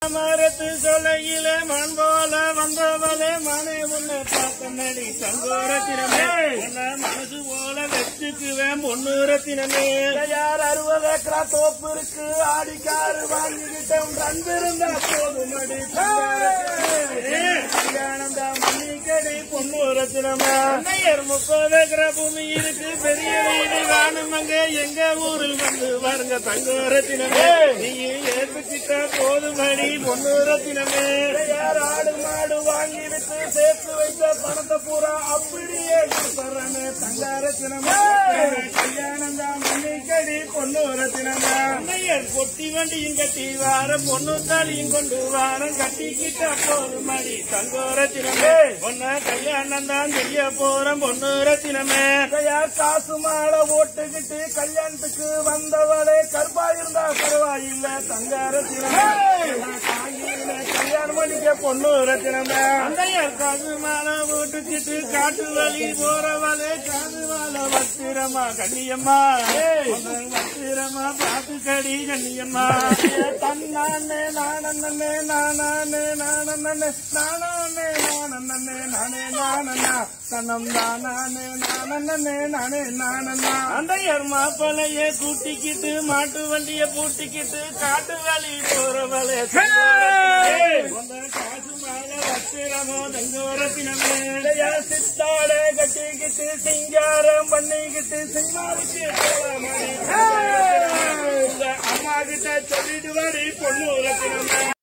மாமரத்து சொல்லையிலே மண் போல வந்தவளே மனை உன்னை பார்த்த நடி சங்கோரத்தினமே உன்னை மனசு போல வச்சுக்குவேன் பொண்ணு ரத்தினமே யார் அறுபது ஏக்கரா தோப்பு இருக்கு ஆடிக்காரு வாங்கிக்கிட்டேன் ரந்து இருந்தா போதும் அடி கல்யாணம் தான் மன்னிக்கடி பொண்ணு ரத்தினமா அன்னையர் முப்பது ஏக்கரா பூமி இருக்கு பெரிய வீடு காணும் அங்க எங்க ஊரில் வந்து வருங்க தங்க ரத்தினமே நீ ஏற்புக்கிட்ட போதும் அடி பொண்ணு ரத்தினமே யார் ஆடு மாடு வாங்கி விட்டு சேர்த்து வைத்த பணத்தை பூரா அப்படியே கொடுத்துறேன்னு தங்காரத்தினமா கல்யாணம் தான் மன்னிக்கடி பொண்ணு ரத்தினமா அன்னையர் பொட்டி வண்டியும் கட்டி வார பொண்ணு தாலியும் கொண்டு வாரம் கட்டிக்கிட்ட போதும் மடி தங்க ரத்தினமே பொண்ணு கல்யாணம் தான் செய்ய போறோம் பொண்ணு ரத்தினமே யார் காசு மாலை ஓட்டுக்கிட்டு கல்யாணத்துக்கு வந்தவளே கருப்பா இருந்தா பரவாயில்லை தங்காரத்தினமா கல்யாணம் பண்ணிக்க பொண்ணு ரத்தினமா அன்னையர் காசு மாலை போட்டுக்கிட்டு காட்டு வழி போறவளே காது மாலை வத்திரமா கண்ணியம்மா உன்னை வத்திரமா பார்த்து கடி கண்ணியம்மா தன்னானே நானே நானே நானே நானே நானே நானே நானே தன்னம் தானே நானே நானே நானே அந்தையர் மாப்பிளைய கூட்டிக்கிட்டு மாட்டு வண்டிய பூட்டிக்கிட்டு காட்டு வழி போறவளே உன்னை காசு மாலை வத்திரமோ தங்கோரத்தினமே சித்தாட கட்டிக்கிட்டு சிங்காரம் பண்ணிக்கிட்டு சிங்காரிக்கு அம்மா கிட்ட சொல்லிட்டு வரி பொண்ணு ரத்தினமே